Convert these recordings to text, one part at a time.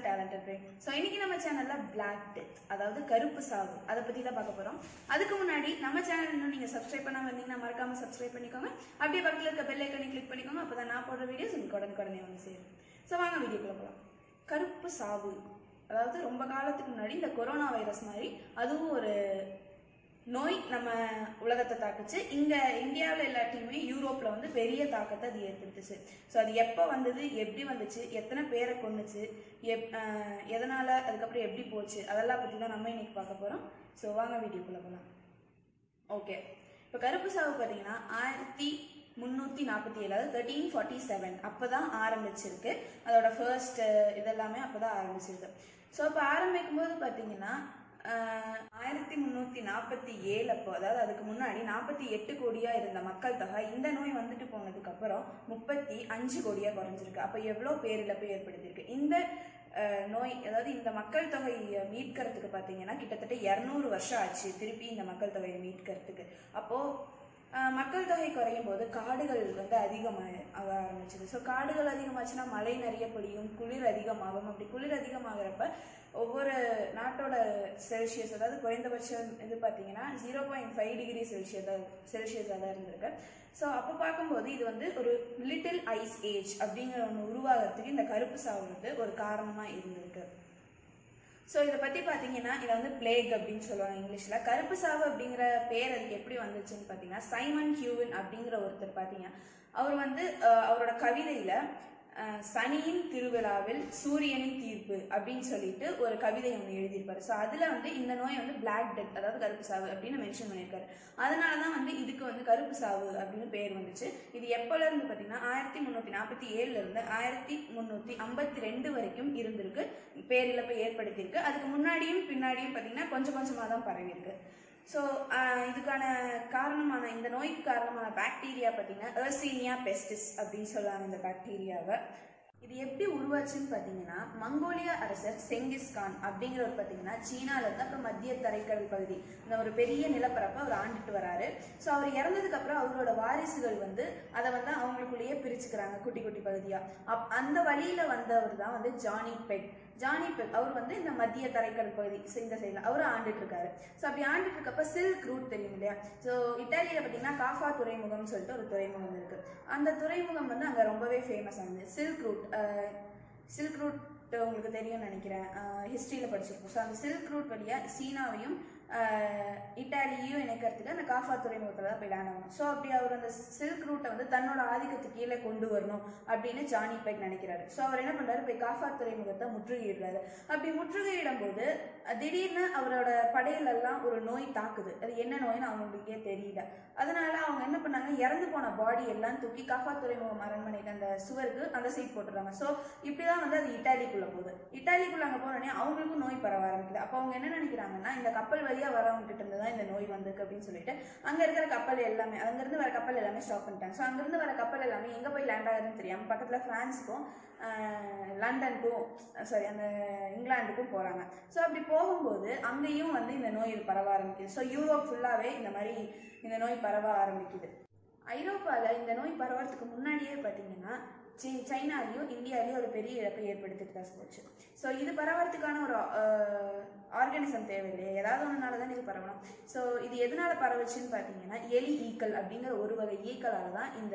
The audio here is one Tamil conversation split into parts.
டேலண்டட் பிரெயின் ஸோ இன்னைக்கு நம்ம சேனல்ல பிளாக் டெத் அதாவது கருப்பு சாவு அதை பத்தி தான் பார்க்க போறோம் அதுக்கு முன்னாடி நம்ம சேனல் இன்னும் நீங்க சப்ஸ்கிரைப் பண்ணாம இருந்தீங்கன்னா மறக்காம சப்ஸ்கிரைப் பண்ணிக்கோங்க அப்படியே பக்கத்துல இருக்க பெல் ஐக்கனை கிளிக் பண்ணிக்கோங்க அப்பதான் நான் போடுற வீடியோஸ் உங்களுக்கு உடனுக்குடனே வந்து சேரும் ஸோ வாங்க வீடியோக்குள்ள போகலாம் கருப்பு சாவு அதாவது ரொம்ப காலத்துக்கு முன்னாடி இந்த கொரோனா வைரஸ் மாதிரி அதுவும் ஒரு நோய் நம்ம உலகத்தை தாக்குச்சு இங்க இந்தியாவில் இல்லாட்டியுமே யூரோப்ல வந்து பெரிய தாக்கத்தை அது ஏற்படுத்துச்சு ஸோ அது எப்போ வந்தது எப்படி வந்துச்சு எத்தனை பேரை கொன்னுச்சு எப் அஹ் எதனால அதுக்கப்புறம் எப்படி போச்சு அதெல்லாம் பத்தி தான் நம்ம இன்னைக்கு பார்க்க போறோம் ஸோ வாங்க வீடியோக்குள்ள போகலாம் ஓகே இப்போ கருப்பு சாவு பார்த்தீங்கன்னா ஆயிரத்தி முந்நூற்றி நாற்பத்தி ஏழு அதாவது தேர்ட்டீன் ஃபார்ட்டி செவன் அப்போ தான் ஆரம்பிச்சிருக்கு அதோட ஃபர்ஸ்ட் இதெல்லாமே அப்போ தான் ஆரம்பிச்சிருக்கு ஸோ இப்போ ஆரம்பிக்கும் போது பார்த்தீங்கன்னா ஆயிரத்தி முந்நூற்றி நாற்பத்தி ஏழு அப்போ அதாவது அதுக்கு முன்னாடி நாற்பத்தி எட்டு கோடியாக இருந்த மக்கள் தொகை இந்த நோய் வந்துட்டு போனதுக்கப்புறம் முப்பத்தி அஞ்சு கோடியாக குறைஞ்சிருக்கு அப்போ எவ்வளோ பேரிழப்பு ஏற்படுத்தியிருக்கு இந்த அஹ், நோய் அதாவது இந்த மக்கள் தொகையை மீட்கிறதுக்கு பார்த்தீங்கன்னா கிட்டத்தட்ட இரநூறு வருஷம் ஆச்சு திருப்பி இந்த மக்கள் தொகையை மீட்கிறதுக்கு அப்போது ஆஹ் மக்கள் தொகை குறையும் போது காடுகள் வந்து அதிகமாக ஆக ஆரம்பிச்சது ஸோ காடுகள் அதிகமாச்சுன்னா மழை நிறைய பொழியும் குளிர் அதிகமாகும் அப்படி குளிர் அதிகமாகிறப்ப ஒவ்வொரு நாட்டோட செல்சியஸ் அதாவது குறைந்தபட்சம் இது பார்த்தீங்கன்னா zero point five degree celsius செல்சியஸாக தான் இருந்திருக்கு ஸோ அப்போ பார்க்கும்போது இது வந்து ஒரு லிட்டில் ஐஸ் ஏஜ் அப்படிங்கிற ஒன்று உருவாகிறதுக்கு இந்த கருப்பு சாவு வந்து ஒரு காரணமாக இருந்திருக்கு ஸோ இதை பற்றி பார்த்தீங்கன்னா இதை வந்து பிளேக் அப்படின்னு சொல்லுவாங்க இங்கிலீஷில் கருப்பு சாவு அப்படிங்கிற பேர் அதுக்கு எப்படி வந்துச்சுன்னு பார்த்தீங்கன்னா சைமன் ஹியூவின் அப்படிங்கிற ஒருத்தர் பார்த்தீங்கன்னா அவர் வந்து அஹ், அவரோட கவிதையில் சனியின் திருவிழாவில் சூரியனின் தீர்ப்பு அப்படின்னு சொல்லிட்டு ஒரு கவிதை ஒன்று எழுதியிருப்பாரு ஸோ அதில் வந்து இந்த நோய் வந்து பிளாக் டெத் அதாவது கருப்பு சாவு அப்படின்னு மென்ஷன் பண்ணியிருக்காரு அதனால தான் வந்து இதுக்கு வந்து கருப்பு சாவு அப்படின்னு பேர் வந்துச்சு இது எப்போல இருந்து பார்த்தீங்கன்னா ஆயிரத்தி முந்நூற்றி நாற்பத்தி ஏழுல இருந்து ஆயிரத்தி முந்நூற்றி ஐம்பத்தி ரெண்டு வரைக்கும் இருந்திருக்கு பேரிழப்பை ஏற்படுத்தியிருக்கு அதுக்கு முன்னாடியும் பின்னாடியும் பார்த்தீங்கன்னா கொஞ்சம் கொஞ்சமாக தான் பரவியிருக்கு ஸோ இதுக்கான காரணமான இந்த நோய்க்கு காரணமான பாக்டீரியா பார்த்தீங்கன்னா எர்சீனியா பெஸ்டிஸ் அப்படின்னு சொல்லுவாங்க இந்த பாக்டீரியாவை இது எப்படி உருவாச்சுன்னு பார்த்தீங்கன்னா மங்கோலியா அரசர் செங்கிஸ் கான் அப்படிங்கிறவர் பார்த்தீங்கன்னா சீனால இருந்து அப்புறம் மத்திய தரைக்கடல் பகுதி இந்த ஒரு பெரிய நிலப்பரப்பை அவர் ஆண்டுட்டு வராரு ஸோ அவர் இறந்ததுக்கு அப்புறம் அவரோட வாரிசுகள் வந்து அதை வந்து அவங்களுக்குள்ளேயே பிரிச்சுக்கிறாங்க குட்டி குட்டி பகுதியா அப் அந்த வழியில வந்தவர் தான் வந்து ஜானி பெக் ஜானி பெக் அவர் வந்து இந்த மத்திய தரைக்கடல் பகுதி so இந்த சைடில் அவர் ஆண்டுட்டு இருக்காரு ஸோ அப்படி ஆண்டுட்டு இருக்கப்ப சில்க் ரூட் தெரியும் இல்லையா ஸோ இட்டாலியில பார்த்தீங்கன்னா காஃபா துறைமுகம்னு சொல்லிட்டு ஒரு துறைமுகம் இருக்கு அந்த துறைமுகம் வந்து அங்கே ரொம்பவே ஃபேமஸ் ஆனது சில்க் ரூட் சில்க் ரூட் உங்களுக்கு தெரியும்னு நினைக்கிறேன் ஹிஸ்ட்ரியில் படிச்சிருப்போம் ஸோ அந்த சில்க் ரூட் வழியாக சீனாவையும் ஆஹ், இட்டாலியையும் இணைக்கிறதுக்கு அந்த காஃபா துறைமுகத்தில் தான் போய் லேண்ட் ஆகணும் ஸோ அப்படி அவர் அந்த சில்க் ரூட்டை வந்து தன்னோட ஆதிக்கத்துக்கு கீழே கொண்டு வரணும் அப்படின்னு ஜானி பெக் நினைக்கிறாரு ஸோ அவர் என்ன பண்றாரு போய் காஃபா துறைமுகத்தை முற்றுகையிடுறாரு அப்படி முற்றுகையிடும் போது அஹ், திடீர்னு அவரோட படையிலெல்லாம் ஒரு நோய் தாக்குது அது என்ன நோய்னு அவங்களுக்கே தெரியல அதனால அவங்க என்ன பண்ணாங்க இறந்து போன பாடி எல்லாம் தூக்கி காஃபா துறைமுகம் அரண்மனைக்கு அந்த சுவருக்கு அந்த சைட் போட்டுறாங்க ஸோ இப்படிதான் வந்து அது இட்டாலிக்குள்ள போகுது இட்டாலிக்குள்ள அங்கே போனோடனே அவங்களுக்கும் நோய் பரவ ஆரம்பிக்குது அப்போ அவங்க என்ன நினைக்கிறாங்கன்னா இந்த கப்பல் வழியா வரவங்க கிட்ட இருந்து தான் இந்த நோய் வந்திருக்கு அப்படின்னு சொல்லிட்டு அங்க இருக்கிற கப்பல் எல்லாமே அங்கிருந்து வர கப்பல் எல்லாமே ஸ்டாப் பண்ணிட்டாங்க ஸோ அங்கிருந்து வர கப்பல் எல்லாமே எங்க போய் லேண்ட் ஆகுதுன்னு தெரியாம பக்கத்துல பிரான்ஸுக்கும் ஆஹ், லண்டனுக்கும் சாரி அந்த இங்கிலாந்துக்கும் போறாங்க ஸோ அப்படி போகும்போது அங்கேயும் வந்து இந்த நோய் பரவ ஆரம்பிக்குது ஸோ யூரோப் ஃபுல்லாவே இந்த மாதிரி இந்த நோய் பரவ ஆரம்பிக்குது ஐரோப்பாவில் இந்த நோய் பரவறதுக்கு முன்னாடியே பார்த்தீங்கன்னா சீ- சைனாலையும் இந்தியாலையும் ஒரு பெரிய இழப்பை ஏற்படுத்திட்டு தான் போச்சு ஸோ இது பரவறதுக்கான ஒரு ஆர்கானிசம் தேவையில்லையே ஏதாவது ஒன்றுனால தான் இது பரவணும் ஸோ இது எதனால பரவுச்சுன்னு பார்த்தீங்கன்னா எலி ஈக்கள் அப்படிங்கிற ஒரு வகை ஈக்களால் தான் இந்த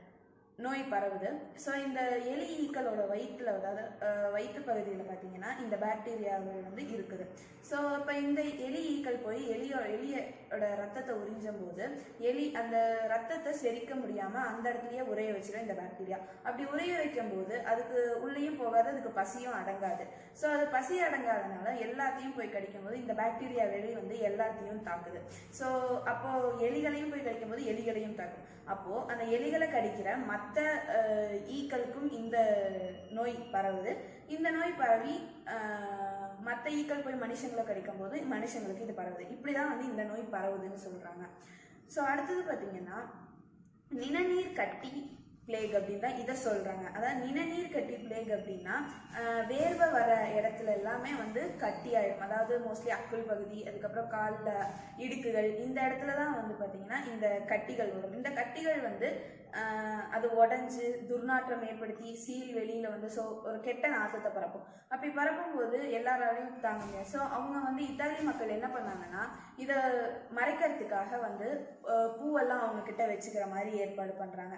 நோய் பரவுது ஸோ இந்த எலி ஈக்களோட வயிற்றுல அதாவது அஹ், வயிற்று பகுதியில் பார்த்தீங்கன்னா இந்த பாக்டீரியாவில் வந்து இருக்குது ஸோ இப்போ இந்த எலி ஈக்கள் போய் எலியோ எலியோட ரத்தத்தை உறிஞ்சும் போது எலி அந்த ரத்தத்தை செரிக்க முடியாமல் அந்த இடத்துலயே உரைய வச்சிடும் இந்த பாக்டீரியா அப்படி உரைய வைக்கும் போது அதுக்கு உள்ளேயும் போகாது அதுக்கு பசியும் அடங்காது ஸோ அது பசி அடங்காதனால எல்லாத்தையும் போய் கடிக்கும் போது இந்த பாக்டீரியா வெளி வந்து எல்லாத்தையும் தாக்குது ஸோ அப்போ எலிகளையும் போய் கடிக்கும் போது எலிகளையும் தாக்கும் அப்போ அந்த எலிகளை கடிக்கிற மற்ற ஈக்களுக்கும் இந்த நோய் பரவுது இந்த நோய் பரவி மற்ற ஈக்கள் போய் மனுஷங்களை கடிக்கும் போது மனுஷங்களுக்கு இது பரவுது இப்படிதான் வந்து இந்த நோய் பரவுதுன்னு சொல்றாங்க ஸோ அடுத்தது பார்த்தீங்கன்னா நிணநீர் கட்டி பிளேக் அப்படின்னு தான் இதை சொல்றாங்க அதாவது நிணநீர் கட்டி பிளேக் அப்படின்னா ஆஹ், வேர்வை வர இடத்துல எல்லாமே வந்து கட்டி ஆயிடும் அதாவது மோஸ்ட்லி அக்குள் பகுதி அதுக்கப்புறம் காலில் இடுக்குகள் இந்த இடத்துல தான் வந்து பார்த்தீங்கன்னா இந்த கட்டிகள் வரும் இந்த கட்டிகள் வந்து ஆஹ், அது உடஞ்சு துர்நாற்றம் ஏற்படுத்தி சீல் வெளியில் வந்து ஸோ ஒரு கெட்ட நாற்றத்தை பரப்பும் அப்படி பரப்பும்போது எல்லாராலையும் தாங்க முடியாது ஸோ அவங்க வந்து இத்தாலி மக்கள் என்ன பண்ணாங்கன்னா இதை மறைக்கிறதுக்காக வந்து ஆஹ், பூவெல்லாம் அவங்க கிட்ட வச்சுக்கிற மாதிரி ஏற்பாடு பண்ணுறாங்க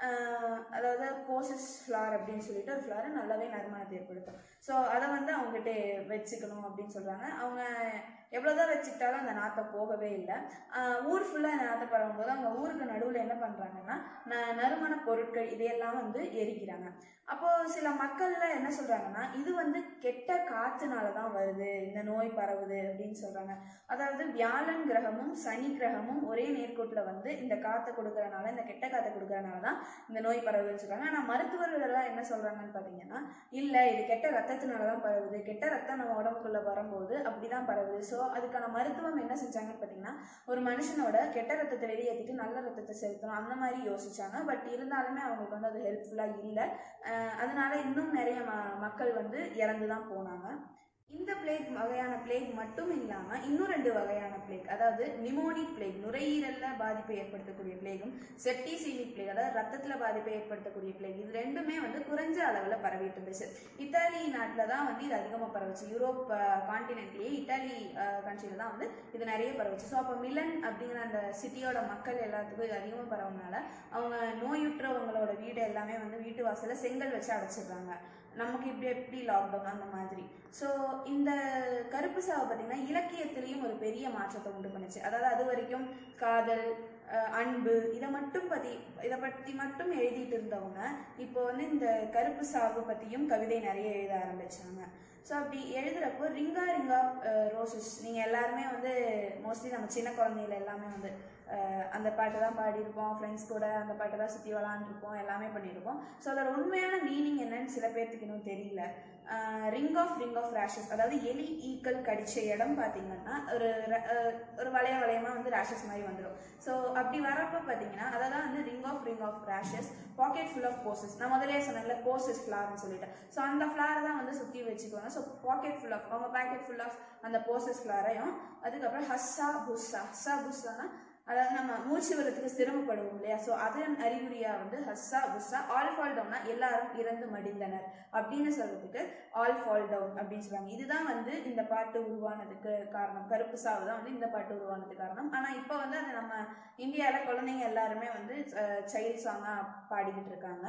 அதாவது போசஸ் ஃப்ளார் அப்படின்னு சொல்லிட்டு ஒரு ஃப்ளார் நல்லாவே நறுமணத்தை ஏற்படுத்தும் ஸோ அதை வந்து அவங்ககிட்ட வச்சுக்கணும் அப்படின்னு சொல்கிறாங்க அவங்க எவ்வளோதான் வச்சுக்கிட்டாலும் அந்த நாற்றம் போகவே இல்லை ஆஹ் ஊர் ஃபுல்லாக இந்த நாற்றம் பரவும்போது அவங்க ஊருக்கு நடுவில் என்ன பண்ணுறாங்கன்னா ந நறுமண பொருட்கள் இதையெல்லாம் வந்து எரிக்கிறாங்க அப்போது சில மக்கள்லாம் என்ன சொல்கிறாங்கன்னா இது வந்து கெட்ட காற்றுனால தான் வருது இந்த நோய் பரவுது அப்படின்னு சொல்கிறாங்க அதாவது வியாழன் கிரகமும் சனி கிரகமும் ஒரே நேர்கோட்டில் வந்து இந்த காற்றை கொடுக்கறனால இந்த கெட்ட காற்றை கொடுக்கறனால தான் இந்த நோய் பரவுதுன்னு சொல்கிறாங்க ஆனால் மருத்துவர்கள் எல்லாம் என்ன சொல்கிறாங்கன்னு பார்த்தீங்கன்னா இல்லை இது கெட்ட ரத்தத்தினால தான் பரவுது கெட்ட ரத்தம் நம்ம உடம்புக்குள்ளே வரும்போது அப்படி தான் பரவுது ஸோ அதுக்கான மருத்துவம் என்ன செஞ்சாங்கன்னு பார்த்தீங்கன்னா ஒரு மனுஷனோட கெட்ட ரத்தத்தை வெளியேற்றிட்டு நல்ல ரத்தத்தை செலுத்தணும் அந்த மாதிரி யோசிச்சாங்க பட் இருந்தாலுமே அவங்களுக்கு வந்து அது ஹெல்ப்ஃபுல்லாக இல்லை அஹ் அதனால இன்னும் நிறைய ம மக்கள் வந்து இறந்து தான் போனாங்க இந்த பிளேக் வகையான பிளேக் மட்டும் இல்லாமல் இன்னும் ரெண்டு வகையான பிளேக் அதாவது நிமோனிக் பிளேக் நுரையீரலில் பாதிப்பை ஏற்படுத்தக்கூடிய பிளேகும் செப்டிசீனிக் பிளேக் அதாவது ரத்தத்தில் பாதிப்பை ஏற்படுத்தக்கூடிய பிளேக் இது ரெண்டுமே வந்து குறைஞ்ச அளவில் பரவிட்டு இருந்துச்சு இத்தாலி நாட்டில் தான் வந்து இது அதிகமாக பரவுச்சு யூரோப் காண்டினென்ட்லேயே இத்தாலி கண்ட்ரியில் தான் வந்து இது நிறைய பரவுச்சு ஸோ அப்போ மிலன் அப்படிங்கிற அந்த சிட்டியோட மக்கள் எல்லாத்துக்கும் இது அதிகமாக பரவுனால அவங்க நோயுற்றவங்களோட வீடு எல்லாமே வந்து வீட்டு வாசலில் செங்கல் வச்சு அடைச்சிடுறாங்க நமக்கு இப்படி எப்படி லாக்டவுன் அந்த மாதிரி ஸோ இந்த கருப்பு சாவை பார்த்தீங்கன்னா இலக்கியத்திலையும் ஒரு பெரிய மாற்றத்தை உண்டு பண்ணுச்சு அதாவது அது வரைக்கும் காதல் அஹ், அன்பு இதை மட்டும் பற்றி இதை பற்றி மட்டும் எழுதிட்டு இருந்தவங்க இப்போ வந்து இந்த கருப்பு சாவு பற்றியும் கவிதை நிறைய எழுத ஆரம்பிச்சாங்க ஸோ அப்படி எழுதுறப்போ ரிங்கா ரிங்கா ரோசஸ் நீங்கள் எல்லாருமே வந்து மோஸ்ட்லி நம்ம சின்ன குழந்தையில எல்லாமே வந்து அஹ், அந்த பாட்டு தான் பாடியிருப்போம் ஃப்ரெண்ட்ஸ் கூட அந்த பாட்டை தான் சுற்றி விளாண்டுருப்போம் எல்லாமே பண்ணியிருப்போம் ஸோ அதோட உண்மையான மீனிங் என்னன்னு சில பேர்த்துக்கு இன்னும் தெரியல ring of ring of roses அதாவது எலி ஈக்கள் கடிச்ச இடம் பார்த்தீங்கன்னா ஒரு ர- அஹ், ஒரு வளைய வளையமாக வந்து ரேஷஸ் மாதிரி வந்துடும் ஸோ அப்படி வரப்போ பார்த்தீங்கன்னா அதை தான் வந்து ring of ring of roses pocket full of posies நான் முதலே சொன்னேன்ல போசஸ் ஃப்ளார்னு சொல்லிட்டு ஸோ அந்த ஃப்ளார் தான் வந்து சுற்றி வச்சுக்குவாங்க ஸோ பாக்கெட் ஃபுல் ஆஃப் அவங்க பாக்கெட் ஃபுல் ஆஃப் அந்த போசஸ் ஃப்ளாரையும் அதுக்கப்புறம் ஹஸ்ஸா புஸ்ஸா ஹஸ்ஸா புஸ்ஸானா அதாவது நம்ம மூச்சு விடுறதுக்கு சிரமப்படுவோம் இல்லையா ஸோ அதன் அறிகுறியா வந்து ஹஸ்ஸா புஸ்ஸா ஆல் ஃபால் டவுன்னா எல்லாரும் இறந்து மடிந்தனர் அப்படின்னு சொல்றதுக்கு ஆல் ஃபால் டவுன் அப்படின்னு சொல்றாங்க இதுதான் வந்து இந்த பாட்டு உருவானதுக்கு காரணம் கருப்பு சாவு தான் வந்து இந்த பாட்டு உருவானதுக்கு காரணம் ஆனால் இப்போ வந்து அது நம்ம இந்தியாவில் குழந்தைங்க எல்லாருமே வந்து சைல்ட் சாங்காக பாடிக்கிட்டு இருக்காங்க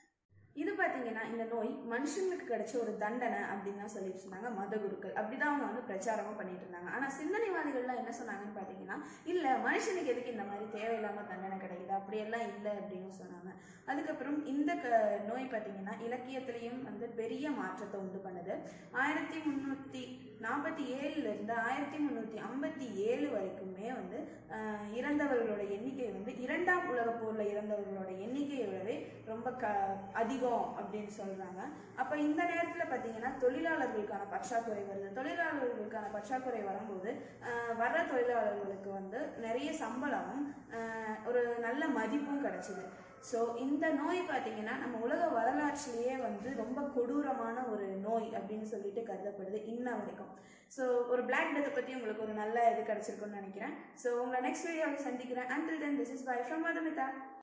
இது பார்த்தீங்கன்னா இந்த நோய் மனுஷங்களுக்கு கிடைச்ச ஒரு தண்டனை அப்படின்னு தான் சொல்லிட்டு இருந்தாங்க மதகுருக்கள் அப்படிதான் அவங்க வந்து பிரச்சாரமும் பண்ணிட்டு இருந்தாங்க ஆனால் சிந்தனைவாதிகள்லாம் என்ன சொன்னாங்கன்னு பார்த்தீங்கன்னா இல்லை மனுஷனுக்கு எதுக்கு இந்த மாதிரி தேவையில்லாம தண்டனை கிடைக்குது அப்படியெல்லாம் இல்லை அப்படின்னு சொன்னாங்க அதுக்கப்புறம் இந்த க நோய் பார்த்தீங்கன்னா இலக்கியத்திலையும் வந்து பெரிய மாற்றத்தை உண்டு பண்ணுது ஆயிரத்தி முந்நூற்றி நாற்பத்தி ஏழுலேருந்து ஆயிரத்தி முந்நூற்றி ஐம்பத்தி ஏழு வரைக்குமே வந்து ஆஹ், இறந்தவர்களோட எண்ணிக்கை வந்து இரண்டாம் உலகப் போரில் இறந்தவர்களோட எண்ணிக்கையை விடவே ரொம்ப க அதிகம் அப்படின்னு சொல்கிறாங்க அப்போ இந்த நேரத்தில் பார்த்தீங்கன்னா தொழிலாளர்களுக்கான பற்றாக்குறை வருது தொழிலாளர்களுக்கான பற்றாக்குறை வரும்போது ஆஹ், வர்ற தொழிலாளர்களுக்கு வந்து நிறைய சம்பளமும் ஆஹ், ஒரு நல்ல மதிப்பும் கிடைச்சிது ஸோ இந்த நோய் பார்த்தீங்கன்னா நம்ம உலக வரலாற்றிலேயே வந்து ரொம்ப கொடூரமான ஒரு நோய் அப்படின்னு சொல்லிட்டு கருதப்படுது இன்ன வரைக்கும் ஸோ ஒரு பிளாக் டெத்தை பற்றி உங்களுக்கு ஒரு நல்ல இது கிடைச்சிருக்கும்னு நினைக்கிறேன் ஸோ உங்களை நெக்ஸ்ட் வீடியோவில் சந்திக்கிறேன் until then this is bye from Madhumitha